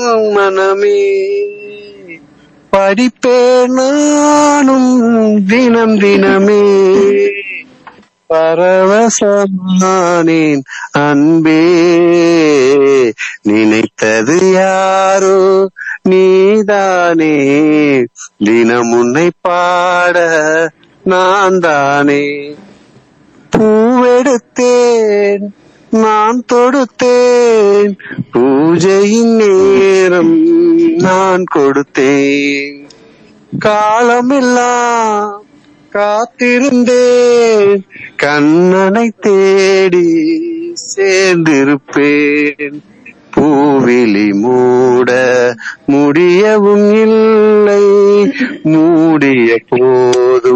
மனமே படிப்பேன் நானும் தினம் தினமே பரவசமானேன் அன்பே நினைத்தது யாரோ நீதானே தினம் உன்னை பாட நான் தானே பூவெடுத்தேன் நான் தொடுத்தேன் பூஜையின் நேரம் நான் கொடுத்தேன் காலமெல்லாம் காத்திருந்தேன் கண்ணனை தேடி சேர்ந்திருப்பேன் பூவிழி மூட முடியவும் இல்லை மூடிய போ